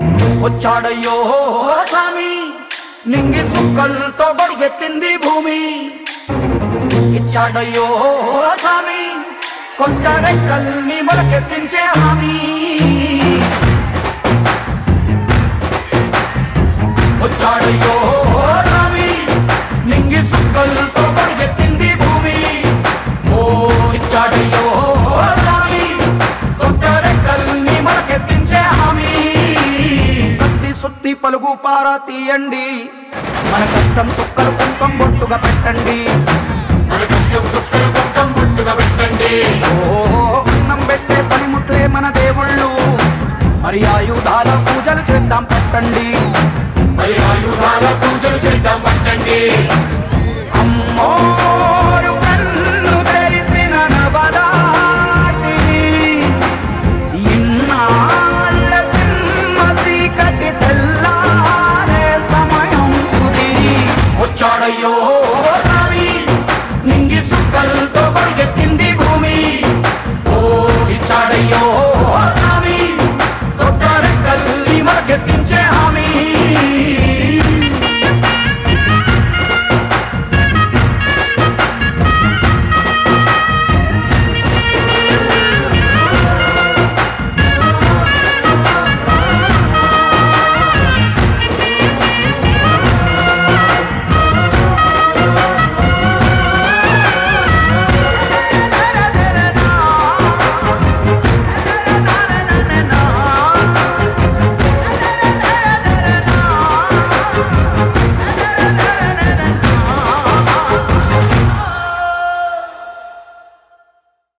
వచ్చాడయ్యో స్వామి నింగి సుక్కలతో బడిగెత్తింది భూమి ఇచ్చాడయ్యో స్వామి కొత్త రెక్కల్ని మొలకెత్తించే హామీ వచ్చాడయ్యో స్వామి నింగి సుక్కలతో బడిగెత్తింది భూమి ఓ ఇచ్చాడయ్యో స్వామి కొత్త రెక్కల్ని మొలకెత్తించే హామీ కత్తి సుత్తి పలుగు పారా తీయండి మన కష్టం సుక్కలు కుంకం బొట్టుగా పెట్టండి మన కష్టం సుక్కలు మొత్తం ముట్టుగా పెట్టండి ఓ అన్నం పెట్టే పనిముట్లే మన దేవుళ్ళు మరి ఆయుధాల పూజలు చేద్దాం పట్టండి మరి ఆయుధాల పూజలు చేద్దాం పట్టండి అమ్మో